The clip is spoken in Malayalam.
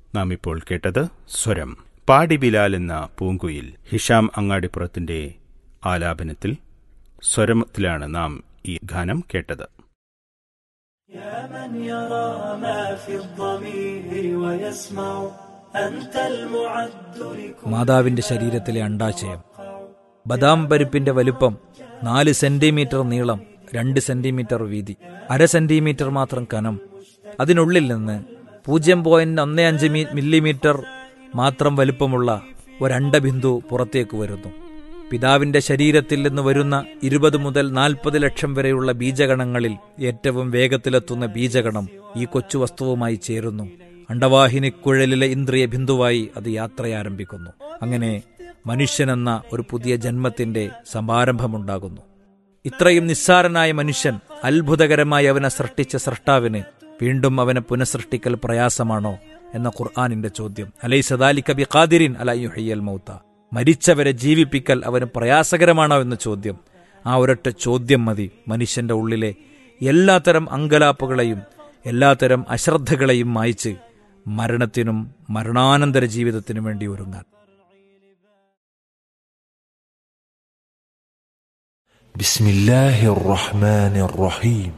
നാം ഇപ്പോൾ കേട്ടത് സ്വരം പാടി ബിലാൽ എന്ന പൂങ്കുയിൽ ഹിഷാം അങ്ങാടിപ്പുറത്തിന്റെ ആലാപനത്തിൽ സ്വരത്തിലാണ് നാം ഈ ഗാനം കേട്ടത് يا من يرى ما في الضمير ويسمع أنت المعد لكل മാതാവിന്റെ ശരീരത്തിലെ അണ്ടാശയം ബദാം പരിപ്പിന്റെ വലുപ്പം നാല് സെന്റിമീറ്റർ നീളം രണ്ട് സെന്റിമീറ്റർ വീതി അര സെന്റിമീറ്റർ മാത്രം കനം അതിനുള്ളിൽ നിന്ന് പൂജ്യം പോയിന്റ് ഒന്ന് അഞ്ച് മീ- മില്ലിമീറ്റർ മാത്രം വലുപ്പമുള്ള ഒരണ്ടബിന്ദു പുറത്തേക്ക് വരുന്നു പിതാവിന്റെ ശരീരത്തിൽ നിന്ന് വരുന്ന ഇരുപത് മുതൽ നാൽപ്പത് ലക്ഷം വരെയുള്ള ബീജഗണങ്ങളിൽ ഏറ്റവും വേഗത്തിലെത്തുന്ന ബീജഗണം ഈ കൊച്ചു വസ്തുവുമായി ചേരുന്നു അണ്ടവാഹിനിക്കുഴലിലെ ഇന്ദ്രിയ ബിന്ദുവായി അത് യാത്രയാരംഭിക്കുന്നു അങ്ങനെ മനുഷ്യനെന്ന ഒരു പുതിയ ജന്മത്തിന്റെ സമാരംഭമുണ്ടാകുന്നു ഇത്രയും നിസ്സാരനായ മനുഷ്യൻ അത്ഭുതകരമായി അവനെ സൃഷ്ടിച്ച സൃഷ്ടാവിന് വീണ്ടും അവനെ പുനഃസൃഷ്ടിക്കൽ പ്രയാസമാണോ എന്ന ഖുർആാനിന്റെ ചോദ്യം അലൈ സദാലി കബി ഖാദിരിൻ അലയുഹയ്യൽ മൗത്ത മരിച്ചവരെ ജീവിപ്പിക്കൽ അവന് പ്രയാസകരമാണോ എന്ന ചോദ്യം ആ ഒരൊറ്റ ചോദ്യം മതി മനുഷ്യന്റെ ഉള്ളിലെ എല്ലാത്തരം അങ്കലാപ്പുകളെയും എല്ലാത്തരം അശ്രദ്ധകളെയും മായ്ച്ച് മരണത്തിനും മരണാനന്തര ജീവിതത്തിനും വേണ്ടി ഒരുങ്ങാൻ بسم الله الرحمن الرحيم